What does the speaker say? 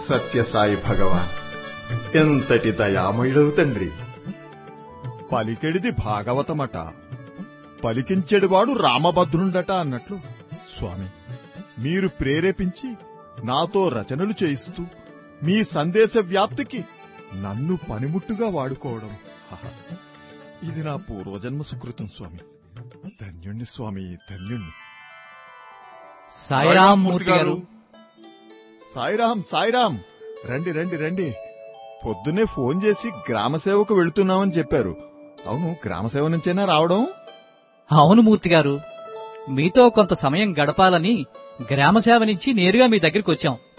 సత్యసాయి భగవాన్ ఎంతటి దయామయుడవు తండ్రి పలికెడిది భాగవతమట పలికించెడివాడు రామభద్రుండట అన్నట్లు స్వామి మీరు ప్రేరేపించి నాతో రచనలు చేయిస్తూ మీ సందేశ వ్యాప్తికి నన్ను పనిముట్టుగా వాడుకోవడం హహ. ఇది నా పూర్వజన్మ సుకృతం స్వామి ధన్యుణ్ణి స్వామి ధన్యుణ్ణి సాయిరాం మూర్తి గారు సాయిరాం సాయిరాం రండి రండి రండి పొద్దునే ఫోన్ చేసి గ్రామ సేవకు వెళుతున్నామని చెప్పారు అవును గ్రామ సేవ నుంచైనా రావడం అవును మూర్తి గారు మీతో కొంత సమయం గడపాలని గ్రామ సేవ నుంచి నేరుగా మీ దగ్గరికి వచ్చాం